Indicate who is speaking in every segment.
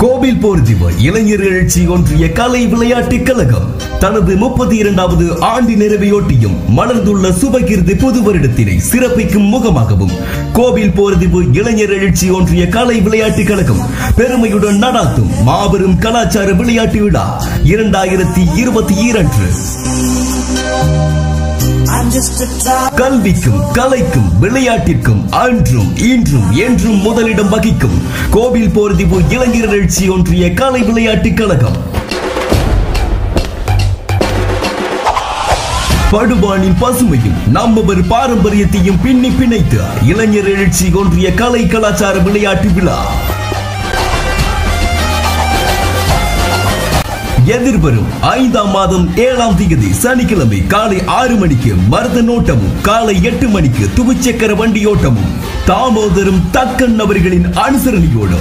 Speaker 1: கோவில் போர்திவு இளைஞர் எழுச்சி ஒன்றிய கலை விளையாட்டு கழகம் தனது முப்பத்தி இரண்டாவது ஆண்டு நிறைவையொட்டியும் மலர்ந்துள்ள சுபகிருதி புது வருடத்தினை சிறப்பிக்கும் முகமாகவும் கோவில் போர்திவு இளைஞர் எழுச்சி ஒன்றிய கலை விளையாட்டு கழகம் பெருமையுடன் நடாத்தும் மாபெரும் கலாச்சார விளையாட்டு விழா இரண்டாயிரத்தி இருபத்தி இரண்டு
Speaker 2: I'm just a child.
Speaker 1: கல்விக்கும் கலைக்கும் விளையாட்டிற்கும் அன்றும் இன்றும் என்றும் முதலிடம் வகிக்கும் கோவில் போர்திவு இளைஞர் எழுச்சி ஒன்றிய கலை விளையாட்டு கழகம் படுபானின் பசுமையும் நம்மவர் பாரம்பரியத்தையும் பின்னி பிணைத்து இளைஞர் எழுச்சி ஒன்றிய கலை கலாச்சார விளையாட்டு விழா எதிர்வரும் ஐந்தாம் மாதம் ஏழாம் தேதி சனிக்கிழமை காலை ஆறு மணிக்கு மருத நோட்டமும் காலை எட்டு மணிக்கு துவிச்சக்கர வண்டியோட்டமும் தாமோதரும் தக்கன் அவர்களின் அனுசரணையோடு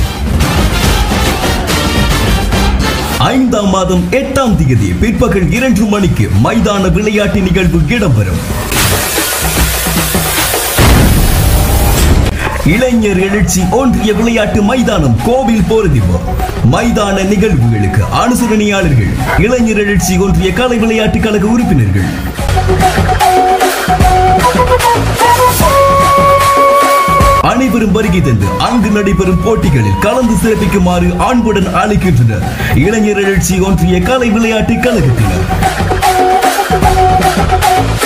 Speaker 1: ஐந்தாம் மாதம் எட்டாம் தேதி பிற்பகல் இரண்டு மணிக்கு மைதான விளையாட்டு நிகழ்வு இடம்பெறும் இளைஞர் எழுச்சி ஒன்றிய விளையாட்டு மைதானம் கோவில் போரதிவு மைதான நிகழ்வுகளுக்கு அனுசரணையாளர்கள் இளைஞர் எழுச்சி ஒன்றிய கலை விளையாட்டு கழக உறுப்பினர்கள் அனைவரும் வருகை தந்து அங்கு நடைபெறும் போட்டிகளில் கலந்து சிறப்பிக்குமாறு அன்புடன் அழைக்கின்றனர் இளைஞர் எழுச்சி ஒன்றிய கலை விளையாட்டு கழகத்தினர்